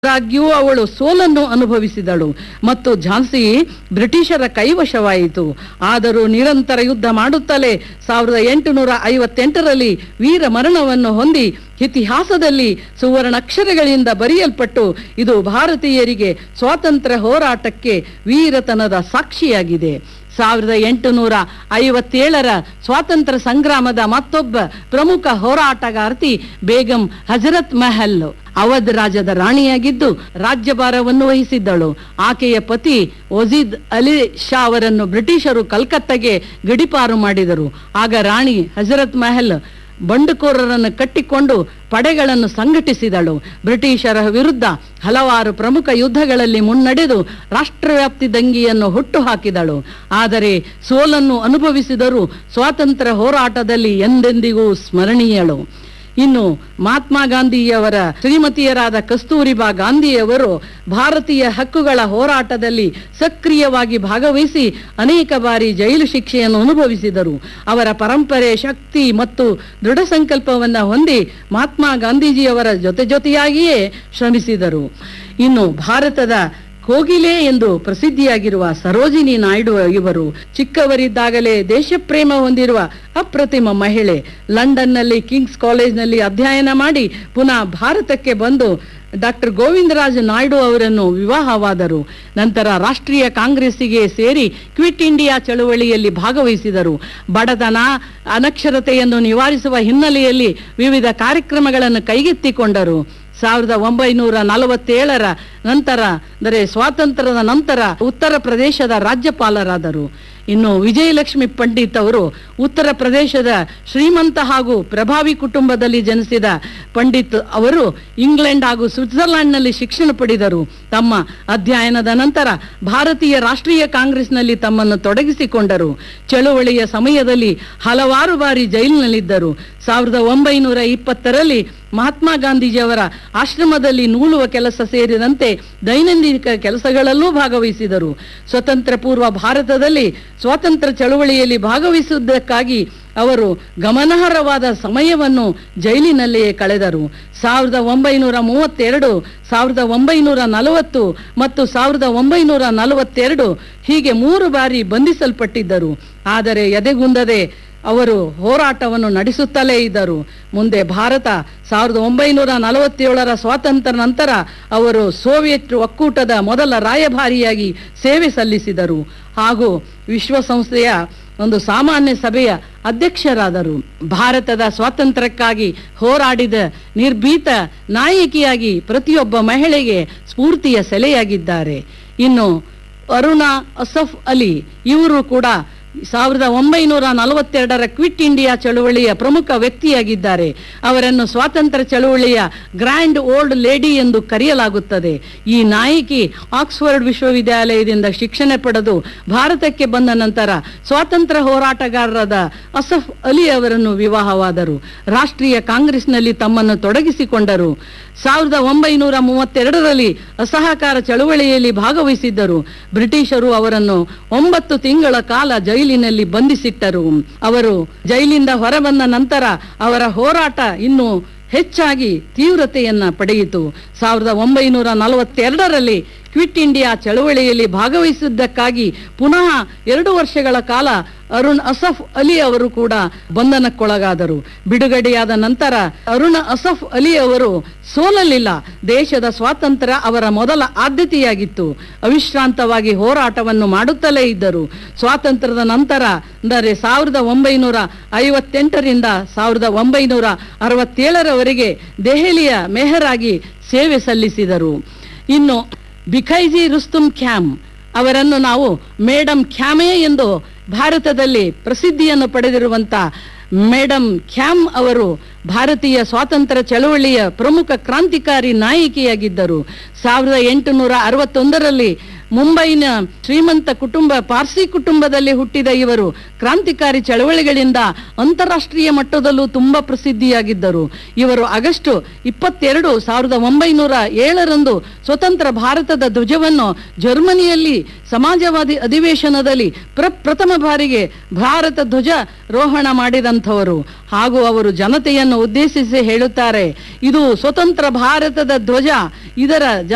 ಆದಾಗ್ಯೂ ಅವಳು ಸೋಲನ್ನು ಅನುಭವಿಸಿದಳು ಮತ್ತು ಝಾನ್ಸಿ ಬ್ರಿಟಿಷರ ಕೈವಶವಾಯಿತು ಆದರೂ ನಿರಂತರ ಯುದ್ಧ ಮಾಡುತ್ತಲೇ ಸಾವಿರದ ಎಂಟುನೂರ ಐವತ್ತೆಂಟರಲ್ಲಿ ವೀರ ಮರಣವನ್ನು ಹೊಂದಿ ಇತಿಹಾಸದಲ್ಲಿ ಸುವರ್ಣಾಕ್ಷರಗಳಿಂದ ಬರೆಯಲ್ಪಟ್ಟು ಇದು ಭಾರತೀಯರಿಗೆ ಸ್ವಾತಂತ್ರ್ಯ ಹೋರಾಟಕ್ಕೆ ವೀರತನದ ಸಾಕ್ಷಿಯಾಗಿದೆ ಸಾವಿರದ ಎಂಟುನೂರ ಐವತ್ತೇಳರ ಸ್ವಾತಂತ್ರ್ಯ ಸಂಗ್ರಾಮದ ಮತ್ತೊಬ್ಬ ಪ್ರಮುಖ ಹೋರಾಟಗಾರ್ತಿ ಬೇಗಂ ಹಜರತ್ ಮಹಲ್ ಅವಧ್ ರಾಜದ ರಾಣಿಯಾಗಿದ್ದು ರಾಜ್ಯಭಾರವನ್ನು ವಹಿಸಿದ್ದಳು ಆಕೆಯ ಪತಿ ವಜೀದ್ ಅಲಿ ಶಾ ಅವರನ್ನು ಬ್ರಿಟಿಷರು ಕಲ್ಕತ್ತಾಗೆ ಗಡಿಪಾರು ಮಾಡಿದರು ಆಗ ರಾಣಿ ಹಜರತ್ ಮಹಲ್ ಬಂಡುಕೋರರನ್ನು ಕಟ್ಟಿಕೊಂಡು ಪಡೆಗಳನ್ನು ಸಂಘಟಿಸಿದಳು ಬ್ರಿಟಿಷರ ವಿರುದ್ಧ ಹಲವಾರು ಪ್ರಮುಖ ಯುದ್ಧಗಳಲ್ಲಿ ಮುನ್ನಡೆದು ರಾಷ್ಟ್ರವ್ಯಾಪ್ತಿ ದಂಗೆಯನ್ನು ಹುಟ್ಟುಹಾಕಿದಳು ಆದರೆ ಸೋಲನ್ನು ಅನುಭವಿಸಿದರೂ ಸ್ವಾತಂತ್ರ್ಯ ಹೋರಾಟದಲ್ಲಿ ಎಂದೆಂದಿಗೂ ಸ್ಮರಣೀಯಳು ಇನ್ನು ಮಹಾತ್ಮ ಗಾಂಧಿಯವರ ಶ್ರೀಮತಿಯರಾದ ಕಸ್ತೂರಿಬಾ ಗಾಂಧಿಯವರು ಭಾರತೀಯ ಹಕ್ಕುಗಳ ಹೋರಾಟದಲ್ಲಿ ಸಕ್ರಿಯವಾಗಿ ಭಾಗವಹಿಸಿ ಅನೇಕ ಬಾರಿ ಜೈಲು ಶಿಕ್ಷೆಯನ್ನು ಅನುಭವಿಸಿದರು ಅವರ ಪರಂಪರೆ ಶಕ್ತಿ ಮತ್ತು ದೃಢ ಸಂಕಲ್ಪವನ್ನು ಹೊಂದಿ ಮಹಾತ್ಮ ಗಾಂಧೀಜಿಯವರ ಜೊತೆ ಜೊತೆಯಾಗಿಯೇ ಶ್ರಮಿಸಿದರು ಇನ್ನು ಭಾರತದ ಕೋಗಿಲೆ ಎಂದು ಪ್ರಸಿದ್ಧಿಯಾಗಿರುವ ಸರೋಜಿನಿ ನಾಯ್ಡು ಇವರು ಚಿಕ್ಕವರಿದ್ದಾಗಲೇ ದೇಶಪ್ರೇಮ ಹೊಂದಿರುವ ಅಪ್ರತಿಮ ಮಹಿಳೆ ಲಂಡನ್ನಲ್ಲಿ ಕಿಂಗ್ಸ್ ಕಾಲೇಜ್ನಲ್ಲಿ ಅಧ್ಯಯನ ಮಾಡಿ ಪುನಃ ಭಾರತಕ್ಕೆ ಬಂದು ಡಾಕ್ಟರ್ ಗೋವಿಂದರಾಜ ನಾಯ್ಡು ಅವರನ್ನು ವಿವಾಹವಾದರು ನಂತರ ರಾಷ್ಟ್ರೀಯ ಕಾಂಗ್ರೆಸ್ಸಿಗೆ ಸೇರಿ ಕ್ವಿಟ್ ಇಂಡಿಯಾ ಚಳುವಳಿಯಲ್ಲಿ ಭಾಗವಹಿಸಿದರು ಬಡತನ ಅನಕ್ಷರತೆಯನ್ನು ನಿವಾರಿಸುವ ಹಿನ್ನೆಲೆಯಲ್ಲಿ ವಿವಿಧ ಕಾರ್ಯಕ್ರಮಗಳನ್ನು ಕೈಗೆತ್ತಿಕೊಂಡರು ಸಾವಿರದ ಒಂಬೈನೂರ ನಲವತ್ತೇಳರ ನಂತರ ಅಂದರೆ ಸ್ವಾತಂತ್ರ್ಯದ ನಂತರ ಉತ್ತರ ಪ್ರದೇಶದ ರಾಜ್ಯಪಾಲರಾದರು ಇನ್ನು ವಿಜಯಲಕ್ಷ್ಮಿ ಪಂಡಿತ್ ಅವರು ಉತ್ತರ ಪ್ರದೇಶದ ಶ್ರೀಮಂತ ಹಾಗೂ ಪ್ರಭಾವಿ ಕುಟುಂಬದಲ್ಲಿ ಜನಿಸಿದ ಪಂಡಿತ್ ಅವರು ಇಂಗ್ಲೆಂಡ್ ಹಾಗೂ ಸ್ವಿಟ್ಜರ್ಲೆಂಡ್ನಲ್ಲಿ ಶಿಕ್ಷಣ ಪಡೆದರು ತಮ್ಮ ಅಧ್ಯಯನದ ನಂತರ ಭಾರತೀಯ ರಾಷ್ಟ್ರೀಯ ಕಾಂಗ್ರೆಸ್ನಲ್ಲಿ ತಮ್ಮನ್ನು ತೊಡಗಿಸಿಕೊಂಡರು ಚಳುವಳಿಯ ಸಮಯದಲ್ಲಿ ಹಲವಾರು ಬಾರಿ ಜೈಲಿನಲ್ಲಿದ್ದರು ಸಾವಿರದ ಒಂಬೈನೂರ ಇಪ್ಪತ್ತರಲ್ಲಿ ಮಹಾತ್ಮ ಗಾಂಧೀಜಿಯವರ ಆಶ್ರಮದಲ್ಲಿ ನೂಲುವ ಕೆಲಸ ಸೇರಿದಂತೆ ದೈನಂದಿನ ಕೆಲಸಗಳಲ್ಲೂ ಭಾಗವಹಿಸಿದರು ಸ್ವತಂತ್ರ ಪೂರ್ವ ಭಾರತದಲ್ಲಿ ಸ್ವಾತಂತ್ರ್ಯ ಚಳುವಳಿಯಲ್ಲಿ ಭಾಗವಹಿಸುವುದಕ್ಕಾಗಿ ಅವರು ಗಮನಾರ್ಹವಾದ ಸಮಯವನ್ನು ಜೈಲಿನಲ್ಲಿಯೇ ಕಳೆದರು ಸಾವಿರದ ಒಂಬೈನೂರ ಮೂವತ್ತೆರಡು ಸಾವಿರದ ಒಂಬೈನೂರ ನಲವತ್ತು ಮತ್ತು ಸಾವಿರದ ಒಂಬೈನೂರ ನಲವತ್ತೆರಡು ಹೀಗೆ ಮೂರು ಬಾರಿ ಬಂಧಿಸಲ್ಪಟ್ಟಿದ್ದರು ಆದರೆ ಎದೆಗುಂದದೆ ಅವರು ಹೋರಾಟವನ್ನು ನಡೆಸುತ್ತಲೇ ಇದ್ದರು ಮುಂದೆ ಭಾರತ ಸಾವಿರದ ಒಂಬೈನೂರ ನಲವತ್ತೇಳರ ಸ್ವಾತಂತ್ರ್ಯ ನಂತರ ಅವರು ಸೋವಿಯತ್ ಒಕ್ಕೂಟದ ಮೊದಲ ರಾಯಭಾರಿಯಾಗಿ ಸೇವೆ ಸಲ್ಲಿಸಿದರು ಹಾಗೂ ವಿಶ್ವಸಂಸ್ಥೆಯ ಒಂದು ಸಾಮಾನ್ಯ ಸಭೆಯ ಅಧ್ಯಕ್ಷರಾದರು ಭಾರತದ ಸ್ವಾತಂತ್ರ್ಯಕ್ಕಾಗಿ ಹೋರಾಡಿದ ನಿರ್ಭೀತ ನಾಯಕಿಯಾಗಿ ಪ್ರತಿಯೊಬ್ಬ ಮಹಿಳೆಗೆ ಸ್ಫೂರ್ತಿಯ ಸೆಲೆಯಾಗಿದ್ದಾರೆ ಇನ್ನು ಅರುಣಾ ಅಸಫ್ ಅಲಿ ಇವರು ಕೂಡ ಸಾವಿರದ ಒಂಬೈನೂರ ನಲವತ್ತೆರಡರ ಕ್ವಿಟ್ ಇಂಡಿಯಾ ಚಳುವಳಿಯ ಪ್ರಮುಖ ವ್ಯಕ್ತಿಯಾಗಿದ್ದಾರೆ ಅವರನ್ನು ಸ್ವಾತಂತ್ರ್ಯ ಚಳುವಳಿಯ ಗ್ರ್ಯಾಂಡ್ ಓಲ್ಡ್ ಲೇಡಿ ಎಂದು ಕರೆಯಲಾಗುತ್ತದೆ ಈ ನಾಯಕಿ ಆಕ್ಸ್ಫರ್ಡ್ ವಿಶ್ವವಿದ್ಯಾಲಯದಿಂದ ಶಿಕ್ಷಣ ಪಡೆದು ಭಾರತಕ್ಕೆ ಬಂದ ನಂತರ ಸ್ವಾತಂತ್ರ್ಯ ಹೋರಾಟಗಾರರಾದ ಅಸಫ್ ಅಲಿ ಅವರನ್ನು ವಿವಾಹವಾದರು ರಾಷ್ಟ್ರೀಯ ಕಾಂಗ್ರೆಸ್ನಲ್ಲಿ ತಮ್ಮನ್ನು ತೊಡಗಿಸಿಕೊಂಡರು ಸಾವಿರದ ಒಂಬೈನೂರ ಮೂವತ್ತೆರಡರಲ್ಲಿ ಅಸಹಕಾರ ಚಳುವಳಿಯಲ್ಲಿ ಭಾಗವಹಿಸಿದ್ದರು ಬ್ರಿಟಿಷರು ಅವರನ್ನು ಒಂಬತ್ತು ತಿಂಗಳ ಕಾಲ ಜೈಲಿನಲ್ಲಿ ಬಂಧಿಸಿಟ್ಟರು ಅವರು ಜೈಲಿಂದ ಹೊರಬಂದ ನಂತರ ಅವರ ಹೋರಾಟ ಇನ್ನು ಹೆಚ್ಚಾಗಿ ತೀವ್ರತೆಯನ್ನ ಪಡೆಯಿತು ಸಾವಿರದ ಒಂಬೈನೂರ ನಲವತ್ತೆರಡರಲ್ಲಿ ಕ್ವಿಟ್ ಇಂಡಿಯಾ ಚಳುವಳಿಯಲ್ಲಿ ಭಾಗವಹಿಸಿದ್ದಕ್ಕಾಗಿ ಪುನಃ ಎರಡು ವರ್ಷಗಳ ಕಾಲ ಅರುಣ್ ಅಸಫ್ ಅಲಿ ಅವರು ಕೂಡ ಬಂಧನಕ್ಕೊಳಗಾದರು ಬಿಡುಗಡೆಯಾದ ನಂತರ ಅರುಣ್ ಅಸಫ್ ಅಲಿ ಅವರು ಸೋಲಲಿಲ್ಲ ದೇಶದ ಸ್ವಾತಂತ್ರ್ಯ ಅವರ ಮೊದಲ ಆದ್ಯತೆಯಾಗಿತ್ತು ಅವಿಶ್ರಾಂತವಾಗಿ ಹೋರಾಟವನ್ನು ಮಾಡುತ್ತಲೇ ಇದ್ದರು ಸ್ವಾತಂತ್ರ್ಯದ ನಂತರ ಅಂದರೆ ಸಾವಿರದ ಒಂಬೈನೂರ ಐವತ್ತೆಂಟರಿಂದ ಸಾವಿರದ ಒಂಬೈನೂರ ಅರವತ್ತೇಳರವರೆಗೆ ದೆಹಲಿಯ ಮೇಹರಾಗಿ ಸೇವೆ ಸಲ್ಲಿಸಿದರು ಇನ್ನು ಬಿಖೈಜಿ ರುಸ್ತುಂ ಖ್ಯಾಮ್ ಅವರನ್ನು ನಾವು ಮೇಡಮ್ ಖ್ಯಾಮೆ ಎಂದು ಭಾರತದಲ್ಲಿ ಪ್ರಸಿದ್ಧಿಯನ್ನು ಪಡೆದಿರುವಂತ ಮೇಡಮ್ ಖ್ಯಾಮ್ ಅವರು ಭಾರತೀಯ ಸ್ವಾತಂತ್ರ್ಯ ಚಳವಳಿಯ ಪ್ರಮುಖ ಕ್ರಾಂತಿಕಾರಿ ನಾಯಕಿಯಾಗಿದ್ದರು ಸಾವಿರದ ಎಂಟುನೂರ ಅರವತ್ತೊಂದರಲ್ಲಿ ಮುಂಬೈನ ಶ್ರೀಮಂತ ಕುಟುಂಬ ಪಾರ್ಸಿ ಕುಟುಂಬದಲ್ಲಿ ಹುಟ್ಟಿದ ಇವರು ಕ್ರಾಂತಿಕಾರಿ ಚಳವಳಿಗಳಿಂದ ಅಂತಾರಾಷ್ಟ್ರೀಯ ಮಟ್ಟದಲ್ಲೂ ತುಂಬಾ ಪ್ರಸಿದ್ಧಿಯಾಗಿದ್ದರು ಇವರು ಆಗಸ್ಟ್ ಇಪ್ಪತ್ತೆರಡು ಸಾವಿರದ ಒಂಬೈನೂರ ಏಳರಂದು ಸ್ವತಂತ್ರ ಭಾರತದ ಧ್ವಜವನ್ನು ಜರ್ಮನಿಯಲ್ಲಿ ಸಮಾಜವಾದಿ ಅಧಿವೇಶನದಲ್ಲಿ ಪ್ರಪ್ರಥಮ ಬಾರಿಗೆ ಭಾರತ ಧ್ವಜ ರೋಹಣ ಮಾಡಿದಂಥವರು ಹಾಗೂ ಅವರು ಜನತೆಯನ್ನು ಉದ್ದೇಶಿಸಿ ಹೇಳುತ್ತಾರೆ ಇದು ಸ್ವತಂತ್ರ ಭಾರತದ ಧ್ವಜ ಇದರ